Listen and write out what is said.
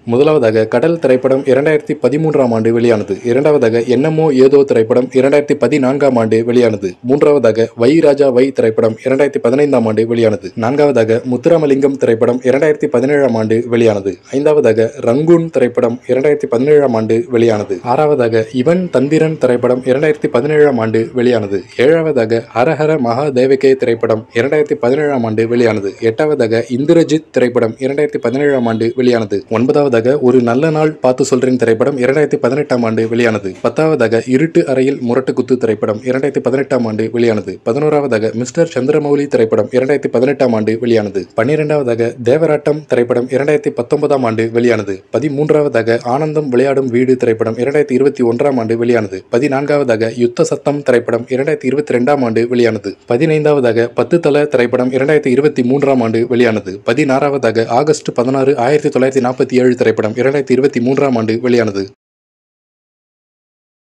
முதலாவதாக கடல் திரைப்படம் இரண்டாயிரத்தி பதிமூன்றாம் ஆண்டு வெளியானது இரண்டாவதாக என்னமோ ஏதோ திரைப்படம் இரண்டாயிரத்தி பதினான்காம் ஆண்டு வெளியானது மூன்றாவதாக வை ராஜா வை திரைப்படம் இரண்டாயிரத்தி பதினைந்தாம் ஆண்டு வெளியானது நான்காவதாக முத்துராமலிங்கம் திரைப்படம் இரண்டாயிரத்தி பதினேழாம் ஆண்டு வெளியானது ஐந்தாவதாக ரங்கூன் திரைப்படம் இரண்டாயிரத்தி பதினேழாம் ஆண்டு வெளியானது ஆறாவதாக இவன் தந்திரன் திரைப்படம் இரண்டாயிரத்தி பதினேழாம் ஆண்டு வெளியானது ஏழாவதாக ஹரஹர மகாதேவகே திரைப்படம் இரண்டாயிரத்தி பதினேழாம் ஆண்டு வெளியானது எட்டாவதாக இந்திரஜித் திரைப்படம் இரண்டாயிரத்தி பதினேழாம் ஆண்டு வெளியானது ஒன்பதாவதாக ஒரு நல்ல நாள் பார்த்து சொல்றேன் திரைப்படம் இரண்டாயிரத்தி பதினெட்டாம் ஆண்டு வெளியானது பத்தாவதாக இருட்டு அறையில் முரட்டு குத்து திரைப்படம் இரண்டாயிரத்தி பதினெட்டாம் ஆண்டு வெளியானது பதினோராவதாக மிஸ்டர் சந்திரமௌலி திரைப்படம் இரண்டாயிரத்தி பதினெட்டாம் ஆண்டு வெளியானது பன்னிரெண்டாவதாக தேவராட்டம் திரைப்படம் இரண்டாயிரத்தி பத்தொன்பதாம் ஆண்டு வெளியானது பதிமூன்றாவதாக ஆனந்தம் விளையாடும் வீடு திரைப்படம் இரண்டாயிரத்தி இருபத்தி ஒன்றாம் ஆண்டு வெளியானது பதினான்காவதாக யுத்த சத்தம் திரைப்படம் இரண்டாயிரத்தி இருபத்தி ரெண்டாம் ஆண்டு வெளியானது பதினைந்தாவதாக பத்து தல திரைப்படம் இரண்டாயிரத்தி இருபத்தி மூன்றாம் ஆண்டு வெளியானது பதினாறாவதாக ஆகஸ்ட் பதினாறு ஆயிரத்தி தொள்ளாயிரத்தி நாற்பத்தி ஏழு திரைப்படம் இரண்டாயிரத்தி இருபத்தி மூன்றாம் ஆண்டு வெளியானது